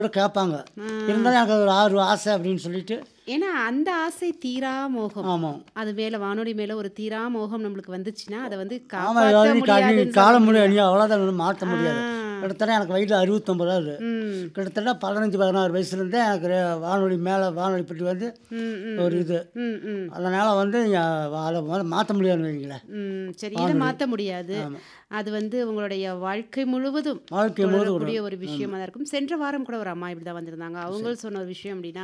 கேட்பாங்க இருந்தாலும் எனக்கு ஒரு ஆறு ஆசை அப்படின்னு சொல்லிட்டு ஏன்னா அந்த ஆசை தீரா மோகம் ஆமாம் அது மேல வானொலி மேல ஒரு தீரா மோகம் நம்மளுக்கு வந்துச்சுன்னா அதை வந்து ஆமாம் காப்பாற்ற அதாவது காலம் முடியாதுன்னு காலம் சொல்ல முடியாது நீ அவ்வளோதான் ஒன்றும் மாற்ற முடியாது ஆ. கிட்டத்தட்ட எனக்கு வயது அறுபத்தொம்பதாவது ம் கிட்டத்தட்ட பதினஞ்சு பதினாறு வயசுலேருந்தே எனக்கு ரே- வானொலி மேலே வானொலி பெட்டி வந்து ம் ம் ஒரு இது ம் ம் அதனால் வந்து நீங்க அதை வந்து மாற்ற முடியாதுன்னு வைங்களேன் ம் சரி இதை மாற்ற முடியாது அது வந்து உங்களுடைய வாழ்க்கை முழுவதும் வாழ்க்கை முழுவதும் தொடரக்கூடிய ஒரு விஷயமா தான் இருக்கும் சென்ற வாரம் கூட ஒரு அம்மா இப்படி தான் வந்திருந்தாங்க அவங்க சொன்ன ஒரு விஷயம் அப்படின்னா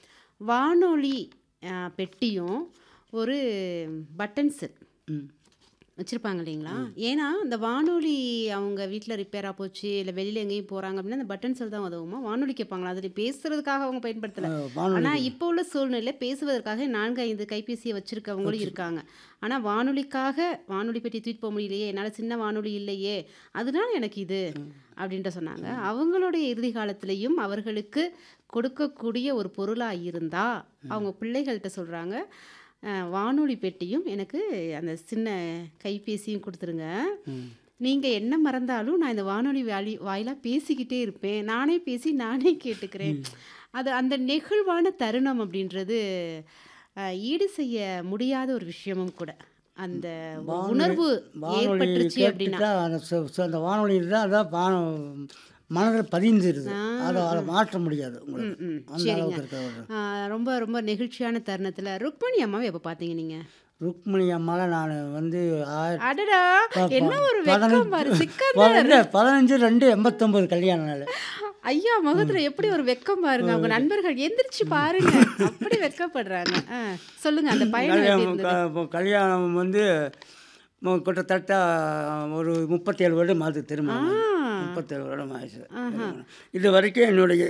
வானொலி ஆ, பெட்டியும் ஒரு பட்டன் செல் ம் வச்சுருப்பாங்க இல்லைங்களா ஏன்னா இந்த வானொலி அவங்க வீட்டில் ரிப்பேராக போச்சு இல்லை வெளியில் எங்கேயும் போகிறாங்க அப்படின்னா அந்த பட்டன் செல் தான் உதவுமா வானொலி கேட்பாங்களா அதில் பேசுறதுக்காக அவங்க பயன்படுத்தலை வானொலி ஆனால் இப்போ உள்ள சூழ்நிலை பேசுவதற்காக நான்கு ஐந்து கைபேசியை வச்சிருக்கவங்களும் இருக்காங்க ஆனால் வானொலிக்காக வானொலி பெட்டி தூக்கிட்டு போக முடியலையே என்னால் சின்ன வானொலி இல்லையே அதனால எனக்கு இது அப்படின்ட்டு சொன்னாங்க அவங்களுடைய இறுதி காலத்திலையும் அவர்களுக்கு கொடுக்கக்கூடிய ஒரு பொருளாக இருந்தால் அவங்க பிள்ளைகள்கிட்ட சொல்கிறாங்க வானொலி பெட்டியும் எனக்கு அந்த சின்ன கைபேசியும் கொடுத்துருங்க நீங்கள் என்ன மறந்தாலும் நான் இந்த வானொலி வாலி வாயிலாக பேசிக்கிட்டே இருப்பேன் நானே பேசி நானே கேட்டுக்கிறேன் அது அந்த நெகிழ்வான தருணம் அப்படின்றது அஹ், ஈடு செய்ய முடியாத ஒரு விஷயமும் கூட அந்த உணர்வு வானொலி ஏற்பட்டுருச்சு அப்படின்னா கேட்டுட்டா அந்த ச- ச- அந்த வானொலி தான் அதான் வான மனதில் பதிஞ்சிருது அதை அதை மாற்ற முடியாது உங்களுக்கு ம், அந்த சரிங்க. அளவுக்கு இருக்க ஒரு அஹ், ரொம்ப ரொம்ப நெகிழ்ச்சியான தருணத்தில் ருக்மணி அம்மாவை எப்போ பார்த்தீங்க நீங்கள் ருக்மணி அம்மால நான் வந்து ஆயிரத்தி அடடா என்ன ஒரு வெக்கம் பாரு சிக்கந்தர் பதினஞ்சு பதினஞ்சு ரெண்டு எண்பத்தொம்பது கல்யாண நாள் ஐயா முகத்துல எப்படி ஒரு வெக்கம் பாருங்க அவங்க நண்பர்கள் எந்திரிச்சு பாருங்க அப்படி வெக்கப்படுறாங்க ஆ, சொல்லுங்க அந்த பயணம் எப்படி கல்யாணம் இருந்தது க- இப்போ கல்யாணம் வந்து மு- கிட்டத்தட்ட ஒரு முப்பத்தேழு வருடம் ஆகுது திருமணம் ஆ. முப்பத்தேழு வருடம் ஆயிடுச்சு இது வரைக்கும் என்னுடைய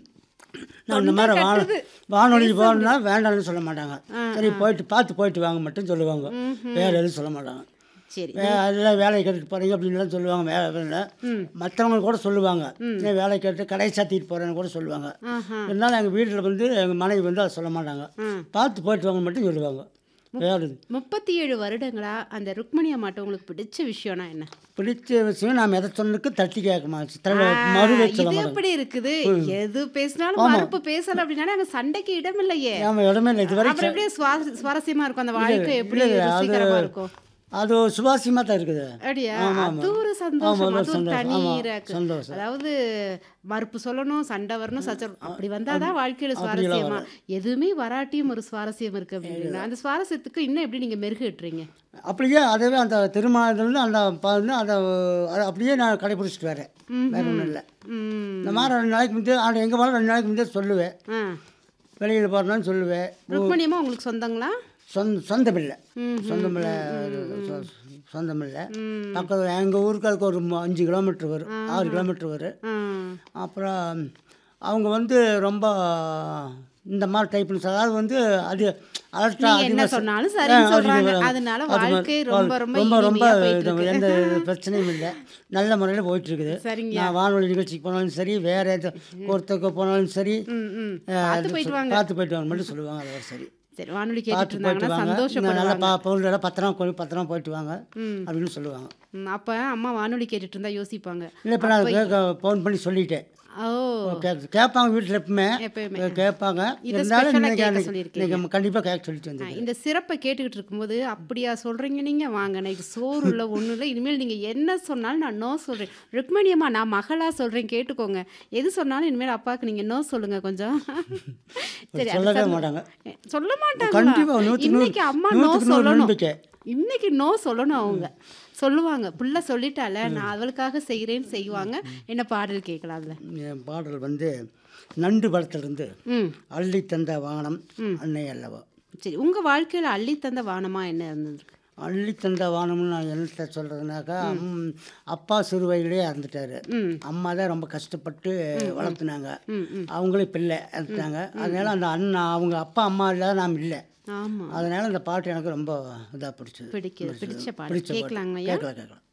நான் இந்த மாதிரி வான வானொலி போகணும்னா வேண்டாம்னு சொல்ல மாட்டாங்க சரி போயிட்டு பார்த்து போயிட்டு வாங்க மட்டும் சொல்லுவாங்க வேற எதுவும் சொல்ல மாட்டாங்க சரி வே அதெல்லாம் வேலை கேட்டுட்டு போகிறீங்க அப்படின்லாம் சொல்லுவாங்க வேலை மற்றவங்க கூட சொல்லுவாங்க ஏன் வேலை கேட்டு கடை சாத்திட்டு போகிறேன்னு கூட சொல்லுவாங்க ஆஹா இருந்தாலும் எங்கள் வீட்டில் வந்து எங்கள் மனைவி வந்து அதை சொல்ல மாட்டாங்க ம். பார்த்து போயிட்டு வாங்க மட்டும் சொல்லுவாங்க வேறு இது. முப்பத்தி ஏழு வருடங்களா அந்த ருக்மணி அம்மாட்ட உங்களுக்கு பிடிச்ச விஷயம்னா என்ன பிடிச்ச விஷயம் நாம் எதை சொன்னதுக்கு தட்டி கேட்க மாட்டோம் மறு சொல்ல இது மாட்டோம் எப்படி இருக்குது எது பேசினாலும் மறுப்பு பேசல அப்படின்னா அங்க சண்டைக்கு இடம் இல்லையே நாம் இடமே இல்லை இது வரைக்கும் அப்புறம் எப்படியே சுவா- சுவாரஸ்யமா இருக்கும் அந்த வாழ்க்கை எப்படி இல்லை, அது- ருசிகரமா இருக்கும் அது சுவாசியமாக தான் இருக்குது அப்படியா ஆமா, ஆமா. அது ஒரு சந்தோஷம் ஆமா, அது ஒரு சந்தோஷம். தனி ஆமா, இருக்கு. சந்தோஷம். அதாவது மறுப்பு சொல்லணும் சண்டை வரணும் சச்சரவு அப்படி வந்தாதான் வாழ்க்கையில சுவாரஸ்யமா எதுவுமே வராட்டியும் ஒரு சுவாரஸ்யம் இருக்கு அப்படின்னா அந்த சுவாரஸ்யத்துக்கு இன்னும் எப்படி நீங்க மெருகேட்டுறீங்க அப்படியே அதவே அந்த திருமணத்துலேருந்து அந்த ப- வந்து அதை அதை அப்படியே நான் கடைபிடிச்சிட்டு வரேன் வேற ஒன்றும் இல்லை ம் இந்த மாதிரி ரெண்டு நாளைக்கு முந்தைய ஆண்டு எங்கே போனாலும் ரெண்டு நாளைக்கு முந்தைய சொல்லுவேன் ஆ வெளியில் போகிறேன்னு சொல்லுவேன் ருக்மணியம்மா உங்களுக்கு சொந்தங்களா சொந்த சொந்தம் இல்லை ம், சொந்தம் இல்லை சொ- சொந்தம் இல்லை பக்கத்து எங்கள் ஊருக்கு அதுக்கு ஒரு மு- அஞ்சு கிலோமீட்டர் வரும் ஆறு கிலோமீட்டர் வரும் ஆ அப்புறம் அவங்க வந்து ரொம்ப இந்த மாதிரி டைப்னு அதாவது வந்து அது அலர்ட்டா நீங்க என்ன அதிகமாக சொன்னாலும் சரின்னு சொல்றாங்க. அதனால வாழ்க்கை ரொம்ப ரொம்ப ரொம்ப ரொம்ப இனிமையா போயிட்டு இது- எந்த பிரச்சனையும் இல்லை நல்ல முறையில் போயிட்டு இருக்குது சரிங்க நான் வானொலி நிகழ்ச்சிக்கு போனாலும் சரி வேற எது ஒருத்தருக்கு போனாலும் சரி ம் ம் அஹ், பார்த்து அது போயிட்டு சொல்- வாங்க பார்த்து போயிட்டு வாங்க மட்டும் சொல்லுவாங்க அது சரி சரி வானொலி கேட்டுட்டு பார்த்து போயிட்டு இருந்தாங்கன்னா வாங்க இன்னும் நல்லா சந்தோஷப்படுவாங்க பா பொருளெல்லாம் பத்திரமா கொண்டு பத்திரமா போயிட்டு வாங்க ம். அப்படின்னு சொல்லுவாங்க ம், அப்ப அம்மா வானொலி கேட்டுட்டு இருந்தா யோசிப்பாங்க இல்லை இப்போ நான் கேட்க ஃபோன் பண்ணி சொல்லிட்டேன் ஓ கேட்க கேட்பாங்க வீட்டில் எப்பவுமே எப்பயுமே கேட்பாங்க இதை இருந்தாலும் special ஆ இன்னைக்கு கேட்க அன்னைக்கு- சொல்லியிருக்கீங்க. இன்னைக்கு கண்டிப்பாக கேட்க சொல்லிட்டு ஆ, வந்தேன் இந்த சிறப்பை கேட்டுக்கிட்டு இருக்கும்போது அப்படியா சொல்றீங்க நீங்க வாங்க நைட்டு சோறு இல்லை ஒன்றும் இல்லை இனிமேல் நீங்க என்ன சொன்னாலும் நான் நோ சொல்றேன் ருக்மணியம்மா நான் மகளா சொல்றேன் கேட்டுக்கோங்க எது சொன்னாலும் இனிமேல் அப்பாவுக்கு நீங்க நோ சொல்லுங்க கொஞ்சம் சரி அது சொல்லவே சரி. மாட்டாங்க எ, சொல்ல மாட்டாங்க கண்டிப்பா, நூத்துக்கு நூறு- இன்னைக்கு அம்மா நோ நூத்துக்கு நூறு சொல்லணும் நம்பிக்கை. இன்னைக்கு நோ சொல்லணும் அவங்க சொல்லுவாங்க புள்ள சொல்லிட்டால நான் அவளுக்காக செய்கிறேன்னு செய்வாங்க என்ன பாடல் கேட்கலாம் அதுல என் பாடல் வந்து நண்டு படத்திலிருந்து ம் அள்ளி தந்த வானம் அன்னை அல்லவா சரி உங்க வாழ்க்கையில அள்ளி தந்த வானமா என்ன இருந்திருக்கு அள்ளி தந்த வானம்னு நான் என்னத்த சொல்கிறதுனாக்கா அப்பா சிறு வயதிலே இறந்துட்டாரு ம் அம்மா தான் ரொம்ப கஷ்டப்பட்டு வளர்த்துனாங்க ம் ம் அவங்களே பிள்ளை இறந்துட்டாங்க அதனால அந்த அண்ணா அவங்க அப்பா அம்மா இல்லாத நாம் இல்லை ஆமா அதனால அந்த பாட்டு எனக்கு ரொம்ப இதாக பிடிச்சது பிடிக்குது பிடிச்ச பாடல் பிடிச்ச பாட்டு கேட்கலாங்க ஐயா கேட்கலாம் கேட்கலாம்